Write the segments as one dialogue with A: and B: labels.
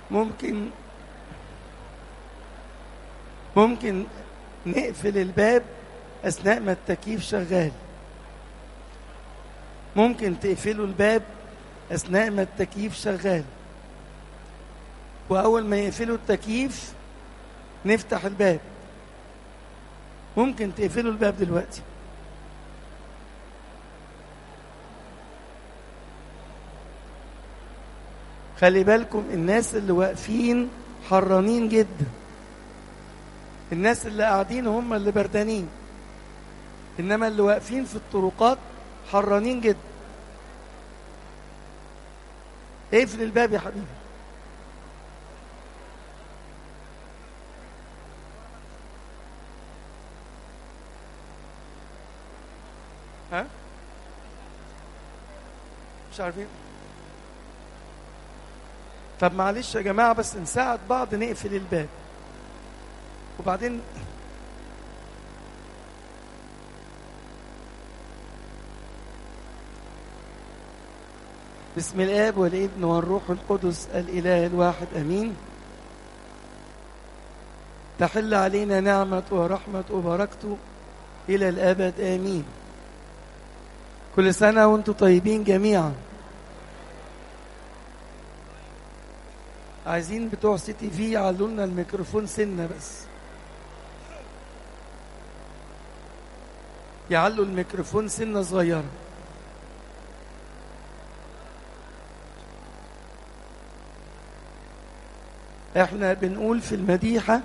A: ممكن ممكن نقفل الباب أثناء ما التكييف شغال ممكن تقفلوا الباب أثناء ما التكييف شغال وأول ما يقفلوا التكييف نفتح الباب ممكن تقفلوا الباب دلوقتي خلي بالكم الناس اللي واقفين حرانين جدا الناس اللي قاعدين هم اللي بردانين انما اللي واقفين في الطرقات حرانين جدا اقفل الباب يا حبيبي ها مش عارفين طب معلش يا جماعة بس نساعد بعض نقفل الباب وبعدين بسم الآب والابن والروح القدس الإله الواحد أمين تحل علينا نعمة ورحمة وبركته إلى الأبد آمين كل سنة وانتم طيبين جميعا عايزين بتوع سي تي في يعلوا لنا الميكروفون سنة بس يعلوا الميكروفون سنة صغيرة احنا بنقول في المديحة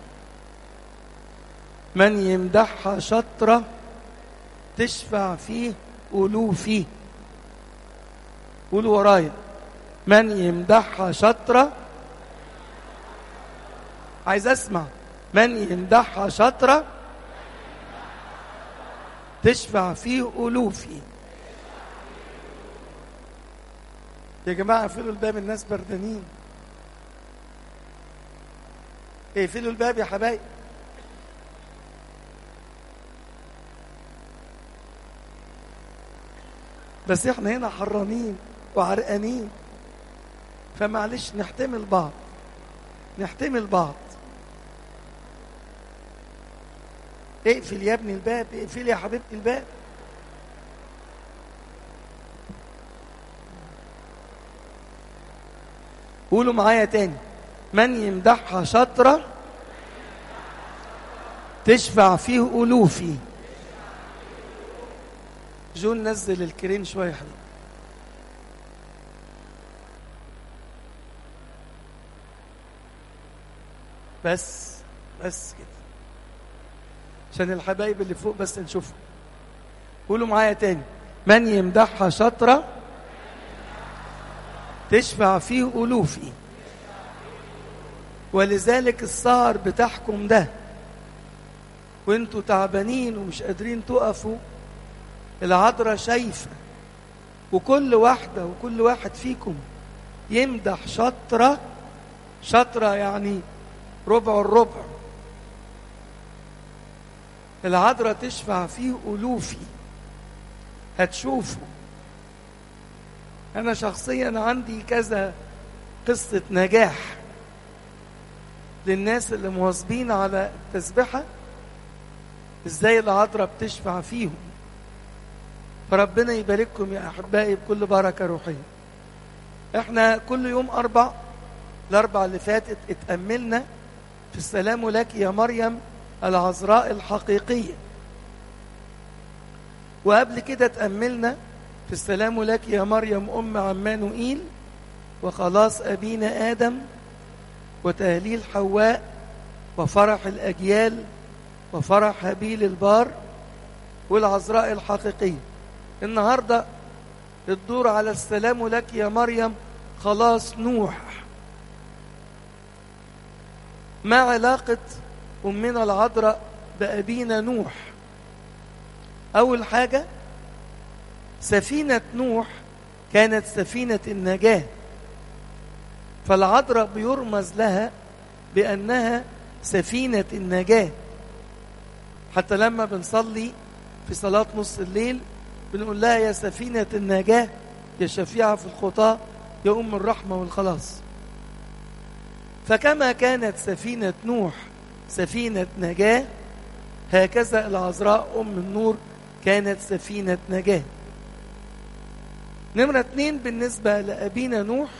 A: من يمدحها شطرة تشفع فيه ألوفي قولوا ورايا من يمدحها شطرة عايز أسمع من يمدحها شطرة تشفع فيه ألوفي يا جماعة اقفلوا الباب الناس بردانين اقفلوا الباب يا حبايب بس احنا هنا حرانين وعرقانين فمعلش نحتمل بعض نحتمل بعض اقفل يا ابني الباب اقفل يا حبيبتي الباب قولوا معايا تاني من يمدحها شطرة تشفع فيه ألوفي جون نزل الكرين شوية حبيبي بس بس كده عشان الحبايب اللي فوق بس نشوفهم قولوا معايا تاني من يمدحها شطرة تشفع فيه ألوفي ولذلك السهر بتاعكم ده وانتوا تعبانين ومش قادرين تقفوا العذراء شايفة وكل واحدة وكل واحد فيكم يمدح شطرة شطرة يعني ربع الربع العذراء تشفع فيه ألوفي هتشوفوا أنا شخصيا عندي كذا قصة نجاح للناس اللي مواظبين على التسبحة ازاي العذراء بتشفع فيهم فربنا يبارككم يا أحبائي بكل بركة روحية احنا كل يوم أربع الأربع اللي فاتت اتأملنا في السلام لك يا مريم العذراء الحقيقية وقبل كده تأملنا في السلام لك يا مريم أم عمانوئيل وخلاص أبينا آدم وتهليل حواء وفرح الأجيال وفرح هابيل البار والعذراء الحقيقية النهاردة الدور على السلام لك يا مريم خلاص نوح ما علاقة أمنا العذراء بأبينا نوح أول حاجة سفينة نوح كانت سفينة النجاة فالعذراء بيرمز لها بأنها سفينة النجاة حتى لما بنصلي في صلاة نص الليل بنقول لها يا سفينة النجاة يا شفيعة في الخطاة يا أم الرحمة والخلاص فكما كانت سفينة نوح سفينة نجاة هكذا العذراء أم النور كانت سفينة نجاة نمرة اتنين بالنسبة لأبينا نوح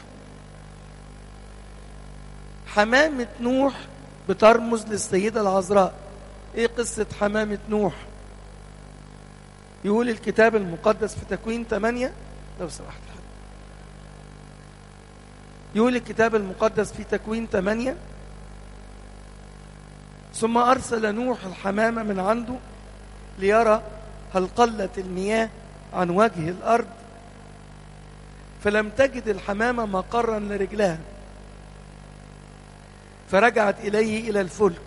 A: حمامة نوح بترمز للسيدة العذراء ايه قصة حمامة نوح يقول الكتاب المقدس في تكوين 8 لو سمحت يقول الكتاب المقدس في تكوين 8 ثم أرسل نوح الحمامة من عنده ليرى هل قلت المياه عن وجه الأرض فلم تجد الحمامة مقرا لرجلها فرجعت إليه إلى الفلك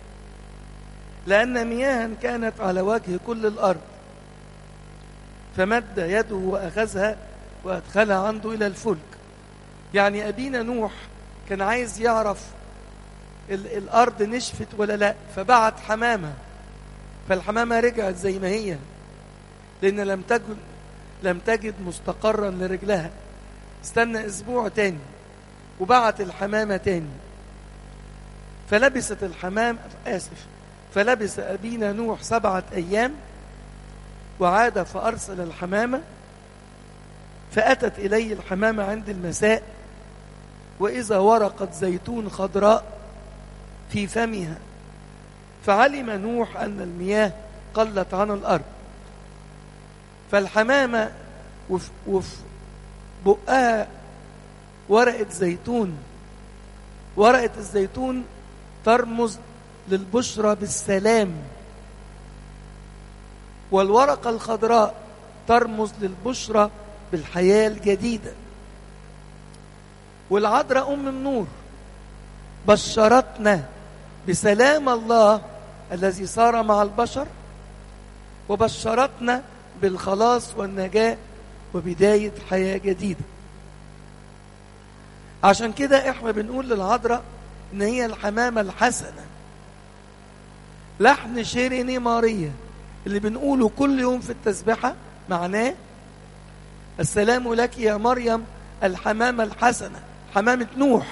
A: لأن مياها كانت على وجه كل الأرض فمد يده وأخذها وأدخلها عنده إلى الفلك يعني أبينا نوح كان عايز يعرف ال الأرض نشفت ولا لا فبعت حمامة فالحمامة رجعت زي ما هي لأن لم تجد لم تجد مستقرا لرجلها استنى أسبوع تاني وبعت الحمامة تاني فلبست الحمام آسف فلبس أبينا نوح سبعة أيام وعاد فأرسل الحمامة فأتت إليه الحمامة عند المساء وإذا ورقة زيتون خضراء في فمها فعلم نوح أن المياه قلت عن الأرض فالحمامة وفي وف بقها ورقة زيتون ورقة الزيتون ترمز للبشرى بالسلام والورقة الخضراء ترمز للبشرى بالحياة الجديدة والعذراء أم النور بشرتنا بسلام الله الذي صار مع البشر وبشرتنا بالخلاص والنجاة وبداية حياة جديدة عشان كده احنا بنقول للعذراء ان هي الحمامة الحسنة لحن شيريني ماريا اللي بنقوله كل يوم في التسبحة معناه السلام لك يا مريم الحمامة الحسنة حمامة نوح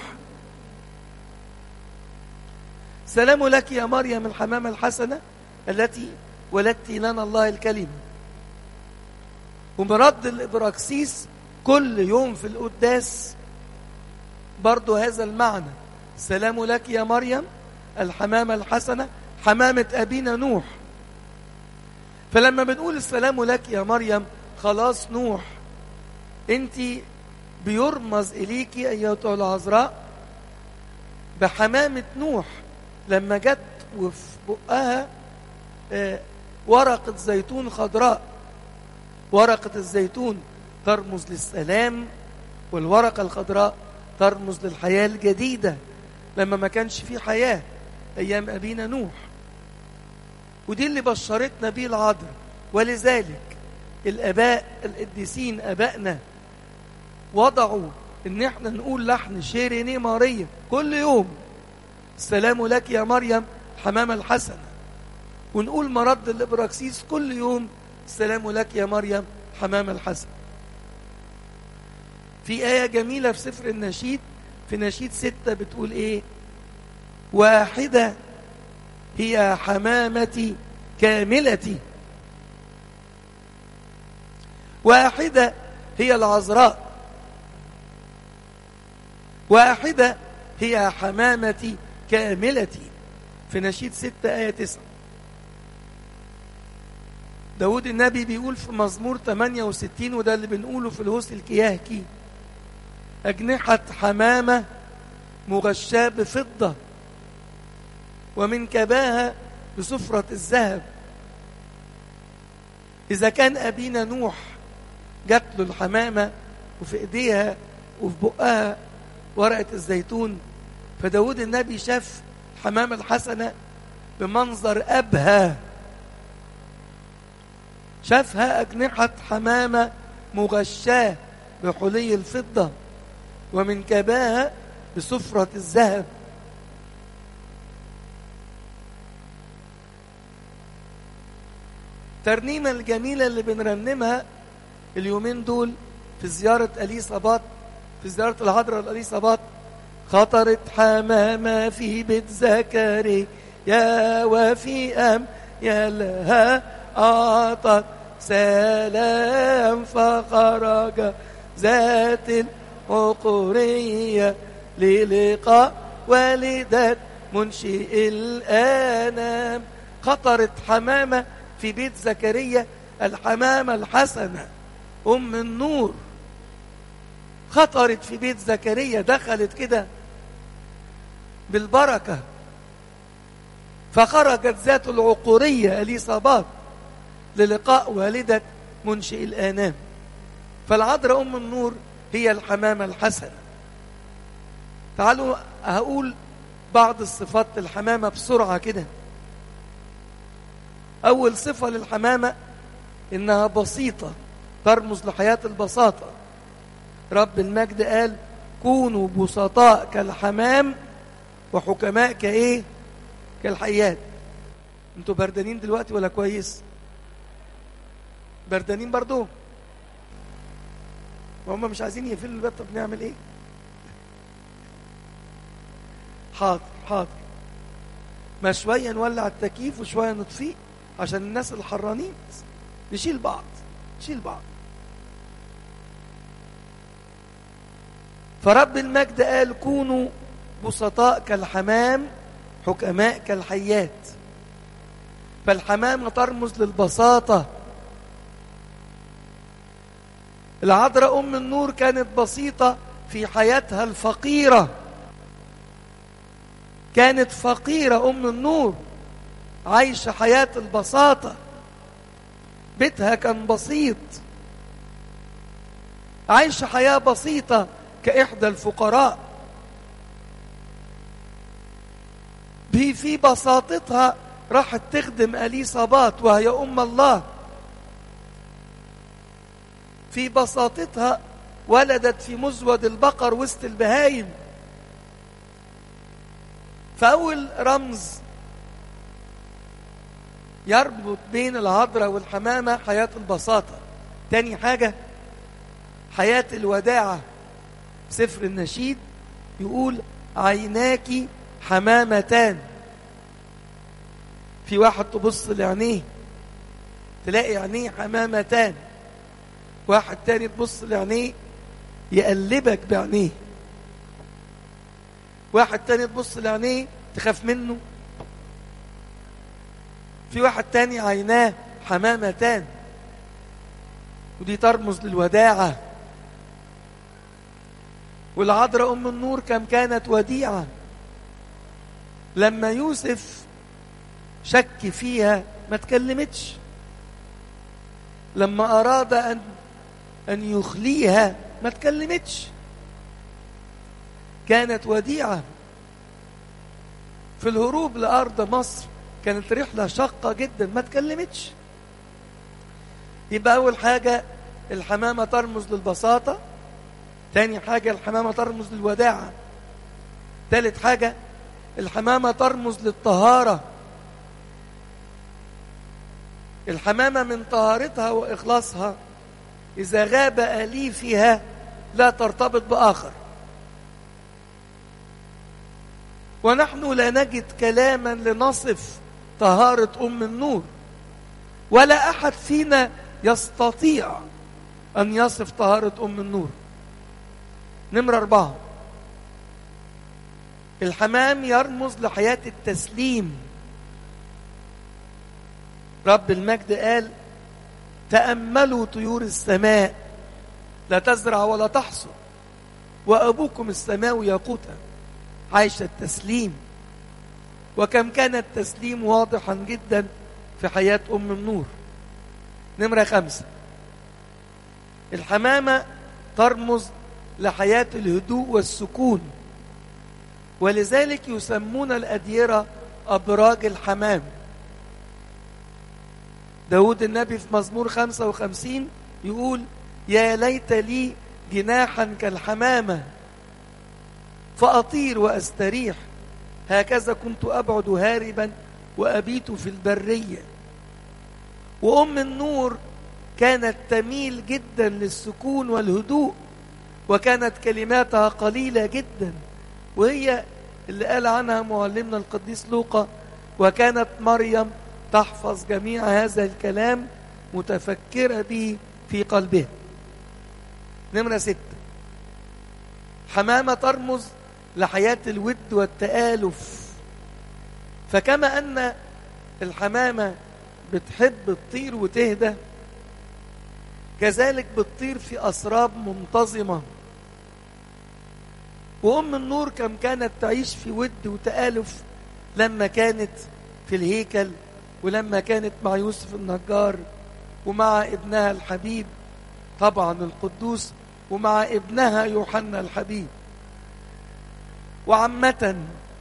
A: سلام لك يا مريم الحمامة الحسنة التي ولدت لنا الله الكلمة ومرد الإبراكسيس كل يوم في القداس برضو هذا المعنى سلام لك يا مريم الحمامة الحسنة حمامة أبينا نوح فلما بنقول السلام لك يا مريم خلاص نوح انت بيرمز إليك أيتها العذراء بحمامة نوح لما جت وفي بقها آه ورقة زيتون خضراء ورقة الزيتون ترمز للسلام والورقة الخضراء ترمز للحياة الجديدة لما ما كانش في حياة أيام أبينا نوح ودي اللي بشرتنا بيه العذراء ولذلك الآباء القديسين آبائنا وضعوا ان احنا نقول لحن شيريني ماريا كل يوم السلام لك يا مريم حمامة الحسنة ونقول مرد الإبراكسيس كل يوم السلام لك يا مريم حمامة الحسنة في آية جميلة في سفر النشيد في نشيد ستة بتقول ايه واحدة هي حمامتي كاملتي واحدة هي العذراء واحدة هي حمامتي كاملتي في نشيد ستة آية تسعة داود النبي بيقول في مزمور 68 وده اللي بنقوله في الهوس الكياهكي أجنحة حمامة مغشاة بفضة ومن كباها بصفرة الذهب إذا كان أبينا نوح جات له الحمامة وفي إيديها وفي بقها ورقة الزيتون فداود النبي شاف الحمامة الحسنة بمنظر أبهى شافها أجنحة حمامة مغشاة بحلي الفضة ومن كباها بصفرة الذهب الترنيمة الجميلة اللي بنرنمها اليومين دول في زيارة أليصابات في زيارة العذراء لأليصابات خطرت حمامة في بيت زكريا وفي أم يا لها أعطت سلام فخرج ذات العقورية للقاء والدة منشئ الأنام خطرت حمامة في بيت زكريا الحمامة الحسنة أم النور خطرت في بيت زكريا دخلت كده بالبركة فخرجت ذات العقورية اليصابات للقاء والدة منشئ الآنام فالعذراء أم النور هي الحمامة الحسنة تعالوا هقول بعض الصفات الحمامة بسرعة كده أول صفة للحمامة إنها بسيطة ترمز لحياة البساطة رب المجد قال كونوا بسطاء كالحمام وحكماء كايه كالحيات انتوا بردانين دلوقتي ولا كويس بردانين برضو وهم مش عايزين يقفلوا الباب طب نعمل ايه حاضر حاضر ما شويه نولع التكييف وشويه نطفيه عشان الناس الحرانين نشيل بعض نشيل بعض فرب المجد قال كونوا بسطاء كالحمام حكماء كالحيات فالحمامة ترمز للبساطة العذراء أم النور كانت بسيطة في حياتها الفقيرة كانت فقيرة أم النور عايشة حياة البساطة بيتها كان بسيط عايشة حياة بسيطة كإحدى الفقراء في بساطتها راحت تخدم أليصابات وهي أم الله في بساطتها ولدت في مزود البقر وسط البهايم فأول رمز يربط بين العذراء والحمامة حياة البساطة تاني حاجة حياة الوداعة سفر النشيد يقول عيناك حمامتان في واحد تبص لعينيه تلاقي عينيه حمامتان واحد تاني تبص لعينيه يقلبك بعينيه واحد تاني تبص لعينيه تخاف منه في واحد تاني عيناه حمامتان ودي ترمز للوداعة والعذراء أم النور كم كانت وديعة لما يوسف شك فيها ما تكلمتش لما أراد أن أن يخليها ما تكلمتش كانت وديعة في الهروب لأرض مصر كانت رحلة شاقة جدا ما تكلمتش يبقى أول حاجة الحمامة ترمز للبساطة تاني حاجة الحمامة ترمز للوداعة تالت حاجة الحمامة ترمز للطهارة الحمامة من طهارتها وإخلاصها إذا غاب أليفها لا ترتبط بآخر ونحن لا نجد كلاما لنصف طهارة أم النور ولا أحد فينا يستطيع أن يصف طهارة أم النور نمرة أربعة الحمام يرمز لحياة التسليم رب المجد قال تأملوا طيور السماء لا تزرع ولا تحصد وأبوكم السماء يقوتا عايشة التسليم وكم كان التسليم واضحا جدا في حياة أم النور نمرة خمسة الحمامة ترمز لحياة الهدوء والسكون ولذلك يسمون الأديرة أبراج الحمام داود النبي في مزمور 55 يقول يا ليت لي جناحا كالحمامة فأطير وأستريح هكذا كنت أبعد هاربا وأبيت في البرية وأم النور كانت تميل جدا للسكون والهدوء وكانت كلماتها قليلة جدا وهي اللي قال عنها معلمنا القديس لوقا وكانت مريم تحفظ جميع هذا الكلام متفكرة به في قلبها نمرة ستة حمامة ترمز لحياة الود والتآلف فكما أن الحمامة بتحب تطير وتهدى كذلك بتطير في أسراب منتظمة وأم النور كم كانت تعيش في ود وتآلف لما كانت في الهيكل ولما كانت مع يوسف النجار ومع ابنها الحبيب طبعا القدوس ومع ابنها يوحنا الحبيب وعامة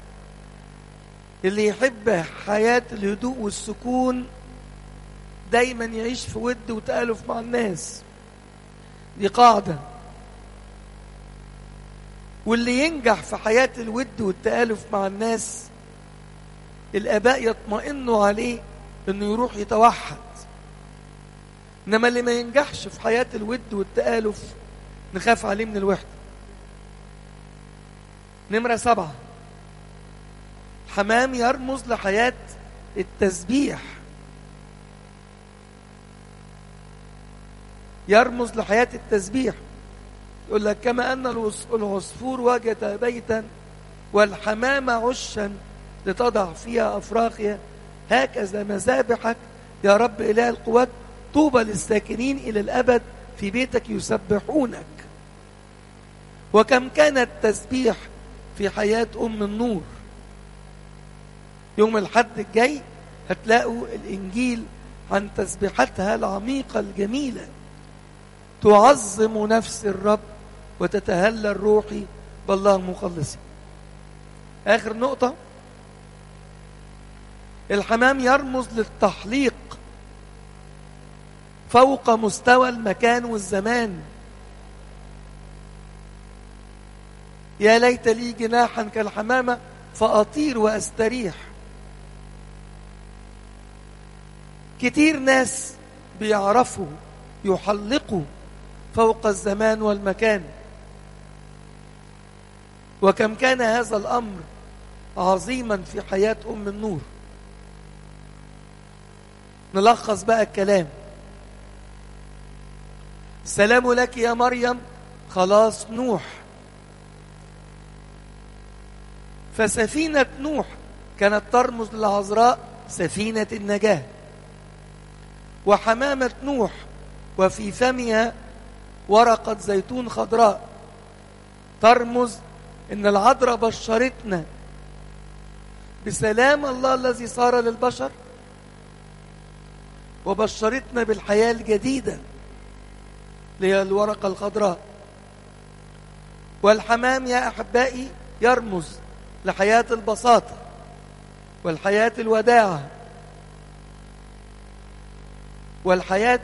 A: اللي يحب حياة الهدوء والسكون دايما يعيش في ود وتآلف مع الناس دي قاعدة واللي ينجح في حياة الود والتآلف مع الناس الآباء يطمئنوا عليه إنه يروح يتوحد إنما اللي ما ينجحش في حياة الود والتآلف نخاف عليه من الوحدة نمرة سبعة حمام يرمز لحياة التسبيح يرمز لحياة التسبيح يقول لك كما أن العصفور وجد بيتا والحمامة عشا لتضع فيها أفراخها هكذا مذابحك يا رب إله القوات طوبى للساكنين إلى الأبد في بيتك يسبحونك وكم كان التسبيح في حياة أم النور يوم الحد الجاي هتلاقوا الإنجيل عن تسبيحتها العميقة الجميلة تعظم نفس الرب وتتهلى الروح بالله مخلصي آخر نقطة الحمام يرمز للتحليق فوق مستوى المكان والزمان يا ليت لي جناحا كالحمامة فأطير وأستريح كتير ناس بيعرفوا يحلقوا فوق الزمان والمكان وكم كان هذا الأمر عظيما في حياة أم النور نلخص بقى الكلام السلام لك يا مريم خلاص نوح فسفينة نوح كانت ترمز للعذراء سفينة النجاة وحمامة نوح وفي فمها ورقة زيتون خضراء ترمز ان العذراء بشرتنا بسلام الله الذي صار للبشر وبشرتنا بالحياة الجديدة اللي هي الورقة الخضراء والحمام يا أحبائي يرمز لحياة البساطة والحياة الوداعة والحياة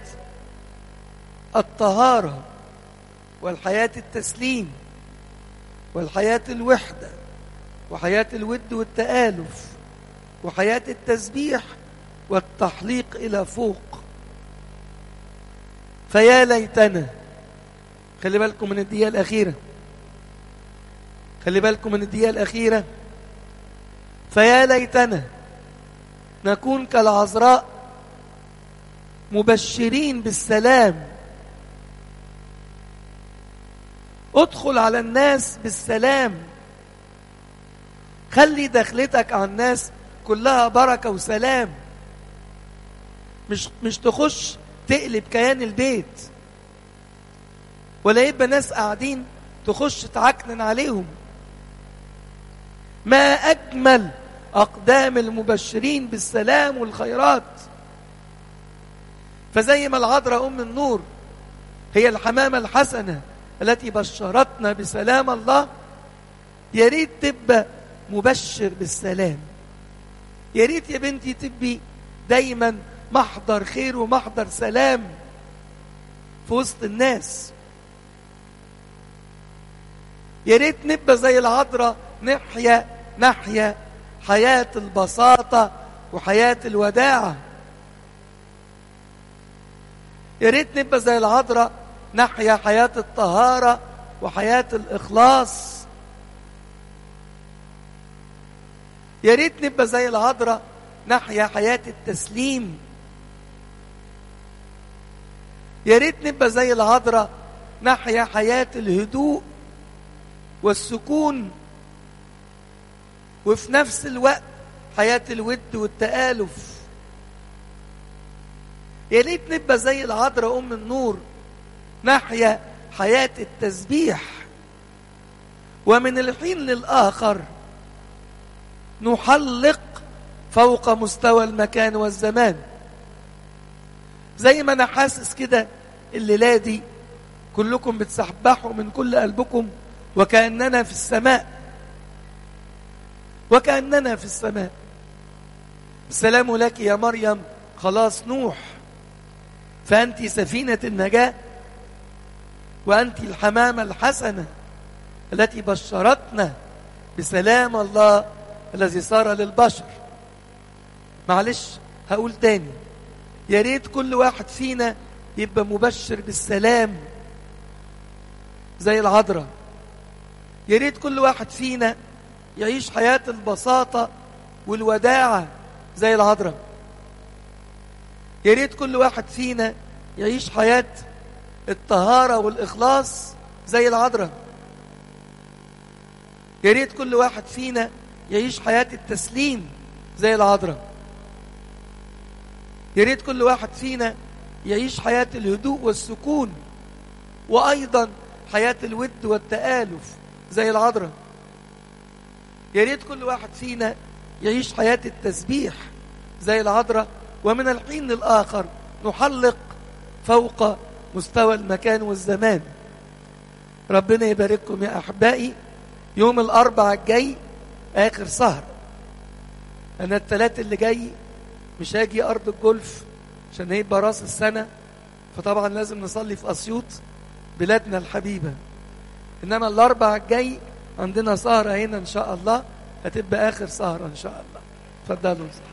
A: الطهارة والحياة التسليم والحياة الوحدة وحياة الود والتآلف وحياة التسبيح والتحليق إلى فوق فيا ليتنا خلي بالكم من الدقيقة الأخيرة خلي بالكم من الدقيقة الأخيرة فيا ليتنا نكون كالعذراء مبشرين بالسلام ادخل على الناس بالسلام خلي دخلتك على الناس كلها بركة وسلام مش مش تخش تقلب كيان البيت ولا يبقى ناس قاعدين تخش تعكنن عليهم ما أجمل أقدام المبشرين بالسلام والخيرات فزي ما العذراء أم النور هي الحمامة الحسنة التي بشرتنا بسلام الله يا ريت تبقى مبشر بالسلام يا ريت يا بنتي تبقي دايما محضر خير ومحضر سلام في وسط الناس يا ريت نبقى زي العذراء نحيا نحيا حياة البساطة وحياة الوداعة يا ريت نبقى زي العذراء نحيا حياة الطهارة وحياة الإخلاص يا ريت نبقى زي العذراء نحيا حياة التسليم يا ريت نبقى زي العذراء نحيا حياة الهدوء والسكون وفي نفس الوقت حياة الود والتآلف يا ريت نبقى زي العذراء أم النور نحيا حياة التسبيح ومن الحين للآخر نحلق فوق مستوى المكان والزمان زي ما أنا حاسس كده الليلة دي كلكم بتسبحوا من كل قلبكم وكأننا في السماء وكأننا في السماء السلام لك يا مريم خلاص نوح فأنت سفينة النجاة وأنت الحمامة الحسنة التي بشرتنا بسلام الله الذي صار للبشر معلش هقول تاني يا ريت كل واحد فينا يبقى مبشر بالسلام زي العذراء يا ريت كل واحد فينا يعيش حياة البساطة والوداعة زي العذراء يا ريت كل واحد فينا يعيش حياة الطهارة والإخلاص زي العذراء يا ريت كل واحد فينا يعيش حياة التسليم زي العذراء يا ريت كل واحد فينا يعيش حياة الهدوء والسكون وأيضا حياة الود والتآلف زي العذراء يا ريت كل واحد فينا يعيش حياة التسبيح زي العذراء ومن الحين للآخر نحلق فوق مستوى المكان والزمان ربنا يبارككم يا أحبائي يوم الأربع الجاي آخر سهر أنا الثلاث اللي جاي مش هاجي أرض الجولف عشان هيبقى راس السنة فطبعا لازم نصلي في أسيوط بلادنا الحبيبة إنما الأربع الجاي عندنا سهرة هنا إن شاء الله هتبقى آخر سهرة إن شاء الله اتفضلوا